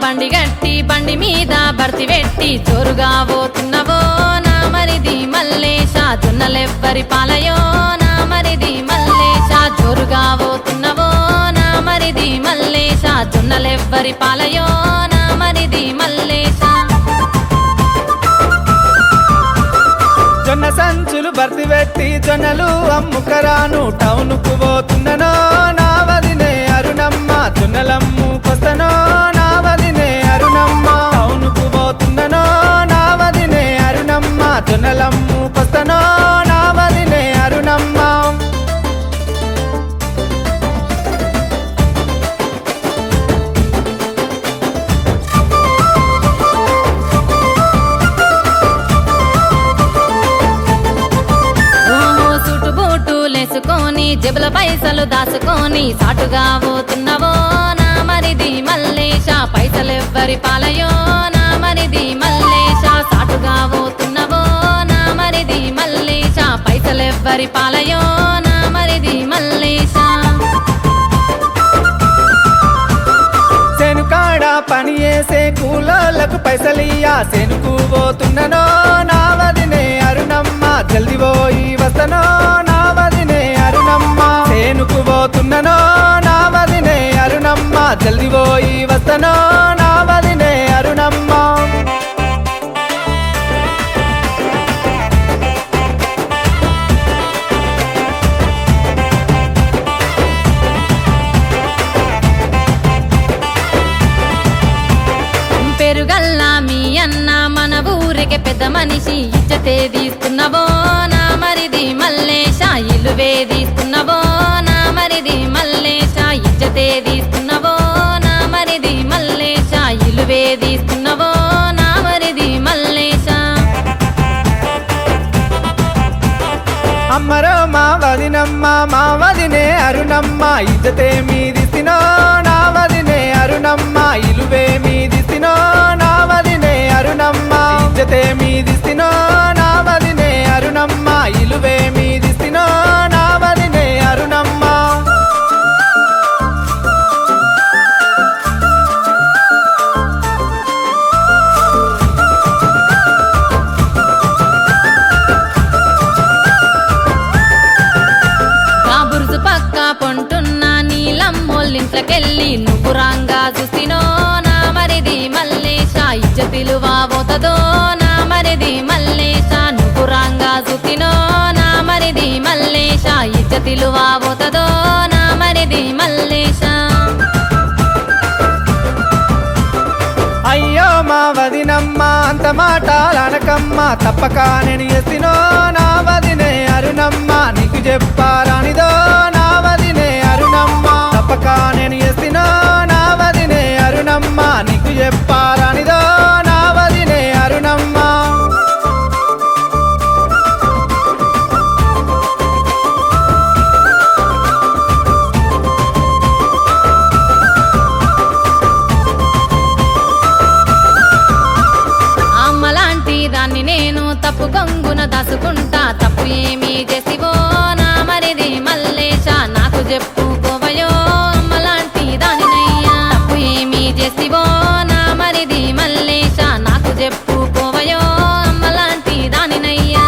బండి గట్టి బండి మీద భర్తి పెట్టి జోరుగా పోతున్నవో నా మరిది మల్లేశ జొన్నలెవ్వరి పాలయో నా మరిది మల్లేశ జోరుగా పోతున్నవో నా మరిది మల్లేశ జొన్నలెవ్వరి పాలయో నా మరిది మల్లేశ జొన్న సంచులు భర్తీ పెట్టి జొన్నలు అమ్ముకరాను టౌన్ కు పోతున్ననో నా వదినే అరుణమ్మ జొన్నలమ్ముకొస్తనో నా వదినే అరుణమ్మ టౌన్ కు పోతున్ననో నా వదినే అరుణమ్మ జొన్నలమ్ముకొస్తనో నా వదినే అరుణమ్మ ఓహో సుటు బూటులేసుకొని జబుల పైసలు దాచుకొని సాటుగా పోతున్నవో నా మరిది మల్లేశ పైసలెవ్వరి పాలయో నా మరిది మల్లేశ సాటుగా పోతున్నవో నా మరిది మల్లేశ పైసలెవ్వరి పాలయో నా మరిది మల్లేశ శనుకాడ పని చేసే కూలోళ్ళకు పైసలియ్యా శనుకు పోతున్ననో నా వదినే అరుణమ్మ జల్ది పోయి వస్తనో నా వదినే అరుణమ్మ శనుకు పోతున్ననో నా వదినే అరుణమ్మ జల్ది పోయి వస్తనో నా వదినే అరుణమ్మ పెరుగల్లా మీ అన్న మన ఊరికి పెద్ద మనిషి ఇచ్చతే తీస్తున్నవో నా మరిది మల్లేశ ఇల్లు వేధిస్తున్నవో నా మరిది మల్లేశ ఇచ్చతే తీస్తున్నవో నా మరిది మల్లేశ ఇల్లు వేధిస్తున్నవో నా మరిది మల్లేశ అమ్మరో మా వదినమ్మ మా వదినే అరుణమ్మ ఇజ్జతే మీదిసినో నా వదినే అరుణమ్మ ఇలువే మీదిసినో నా వదినే అరుణమ్మ ఇజ్జతే మీదిసినో నా వదినే అరుణమ్మ ఇలువే మీదిసినో నా వదినే అరుణమ్మ ఆ బురుజు పక్క పొంటున్న నీలమ్మోళ్ళింట్లకెళ్ళి నువ్వు రాంగా చూసినో నా మరిది మల్లేశ ఇజ్జతిలు వాబోతదో నా మరిది మల్లేశ నువ్వు రాంగా చూసినో నా మరిది మల్లేశ ఇజ్జతిలు వాబోతదో నా మరిది మల్లేశ అయ్యో మా వదినమ్మ అంత మాటాలనకమ్మ తప్పక నేను ఎసినో నా వదినే అరుణమ్మ నీకు చెప్పారానిదో నా వదినే అరుణమ్మ తప్పక నేను ఎసినో నా వదినే అరుణమ్మ నీకు చెప్పారానిదో నా వదినే అరుణమ్మ అమ్మలాంటి దాన్ని నేను తప్పు కొంగున దాసుకుంటా తప్పు ఏమీ చేసివో నా మరిది మల్లేశ నాకు చెప్పుకోవయో అమ్మలాంటి దానినయ్యా తప్పు ఏమీ చేసివో నా మరిది మల్లేశ నాకు చెప్పుకోవయో అమ్మలాంటి దానినయ్యా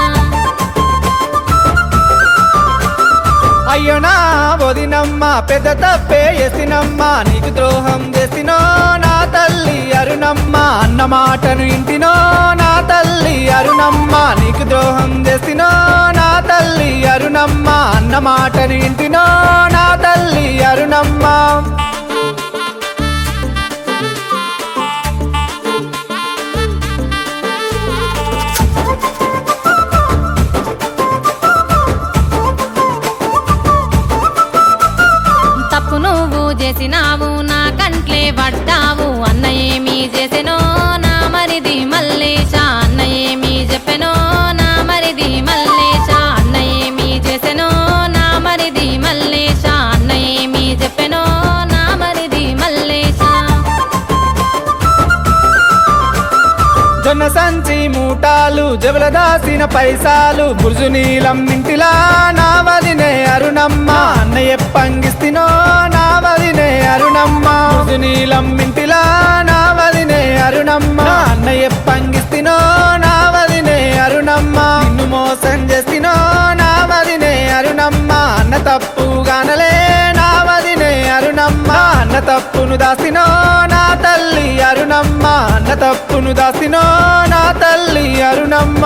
అయ్యో నా వదినమ్మ పెద్ద తప్పే ఎసినమ్మ నీకు ద్రోహం చేసినో నా తల్లి అరుణమ్మ అన్న మాటను ఇంటినో నా తల్లి అరుణమ్మ నీకు ద్రోహం చేసినో నా తల్లి అరుణమ్మ అన్న మాటను ఇంటినో నా తల్లి అరుణమ్మ తప్పు నువ్వు చేసినావు నా కంట్లే పడ్డావు అన్న ఏమి చేసెనో నా మరిది మల్లేశ అన్న ఏమి చెప్పెనో నా మరిది మల్లేశ అన్న ఏమి చేసెనో నా మరిది మల్లేశ అన్న ఏమి చెప్పెనో నా మరిది మల్లేశ జొన్న సంచి మూటాలు జబల దాసిన పైసాలు బుర్జు నీలం ఇంటిలా నా వదినే అరుణమ్మ అన్నయ్య పంగిస్తినో నా వదినే అరుణమ్మ బుర్జు నీలం ఇంటిలా నా వదినే తప్పు గానలే నా వదినే అరుణమ్మ అన్న తప్పును దాసినో నా తల్లి అరుణమ్మ అన్న తప్పును దాసినో నా తల్లి అరుణమ్మ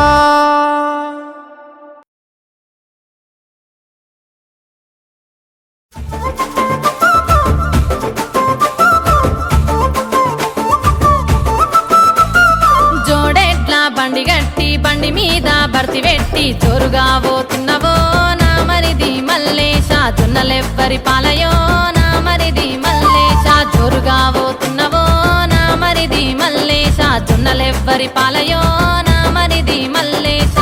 జోడెట్ల బండి గట్టి బండి మీద భర్తి పెట్టి జోరుగా పోతున్నవో నా మరిది మల్లేశ జొన్నలెవ్వరి పాలయో నా మరిది మల్లేశ జోరుగా పోతున్నవో నా మరిది మల్లేశ జొన్నలెవ్వరి పాలయో నా మరిది మల్లేశ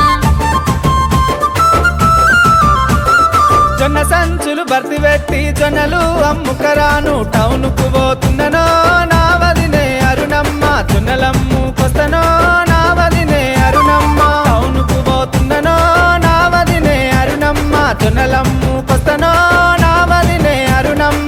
జొన్న సంచులు భర్తీ పెట్టి జొన్నలు అమ్ముకరాను టౌన్ కు పోతున్ననో నా వదినే అరుణమ్మ జొన్నలమ్ముకొస్తనో నా వదినే అరుణమ్మ టౌన్ కు పోతున్ననో నా వదినే అరుణమ్మ జొన్నలమ్ముకొస్తనో నా వదినే అరుణమ్మ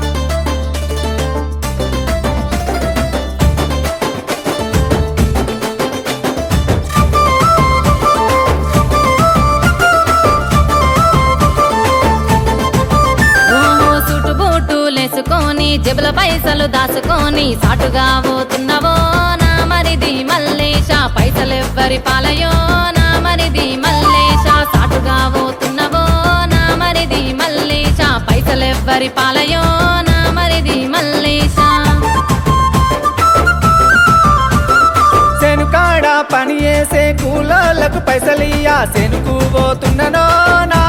ఓహో సుటు బూటులేసుకొని జబుల పైసలు దాచుకొని సాటుగా పోతున్నవో నా మరిది మల్లేశ పైసలెవ్వరి పాలయో నా మరిది మల్లేశ సాటుగా పోతున్నవో నా మరిది మల్లేశ పైసలెవ్వరి పాలయో నా మరిది మల్లేశ శనుకాడ పని చేసే కూలోళ్ళకు పైసలియ్యా శనుకు పోతున్ననో నా